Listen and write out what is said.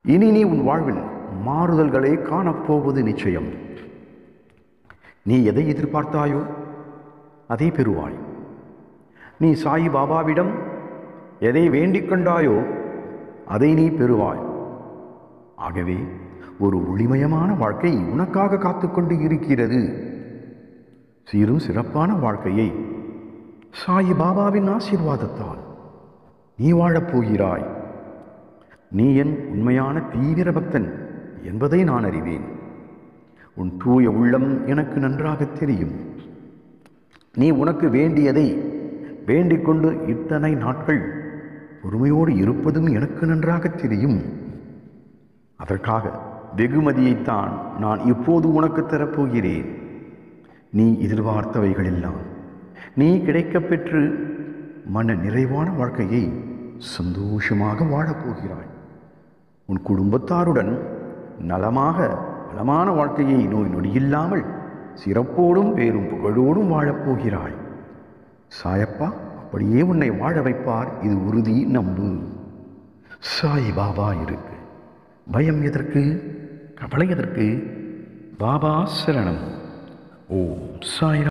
இனி நீ உன் வாழ்வில் மாறுதல்களை காணப்போவது நிச்சயம் நீ எதை எதிர்பார்த்தாயோ அதை பெறுவாய் நீ சாயி பாபாவிடம் எதை வேண்டிக் கொண்டாயோ அதை நீ பெறுவாய் ஆகவே ஒரு ஒளிமயமான வாழ்க்கை உனக்காக காத்துக்கொண்டு இருக்கிறது சீரும் சிறப்பான வாழ்க்கையை சாயி பாபாவின் ஆசீர்வாதத்தால் நீ வாழப் போகிறாய் நீ என் உண்மையான தீவிர பக்தன் என்பதை நான் அறிவேன் உன் தூய உள்ளம் எனக்கு நன்றாக தெரியும் நீ உனக்கு வேண்டியதை வேண்டிக் கொண்டு இத்தனை நாட்கள் பொறுமையோடு இருப்பதும் எனக்கு நன்றாக தெரியும் அதற்காக வெகுமதியைத்தான் நான் இப்போது உனக்கு தரப்போகிறேன் நீ எதிர்பார்த்தவைகளெல்லாம் நீ கிடைக்கப் பெற்று மன நிறைவான வாழ்க்கையை சந்தோஷமாக வாழப்போகிறாய் உன் குடும்பத்தாருடன் நலமாக நலமான வாழ்க்கையை நோய் நொடியில்லாமல் சிறப்போடும் பேரும் புகழோடும் வாழப்போகிறாய் சாயப்பா அப்படியே உன்னை வாழ வைப்பார் இது உறுதி நம்பு சாய் பாபா இருக்கு பயம் எதற்கு கவலை எதற்கு பாபா சரணம் ஓம் சாய்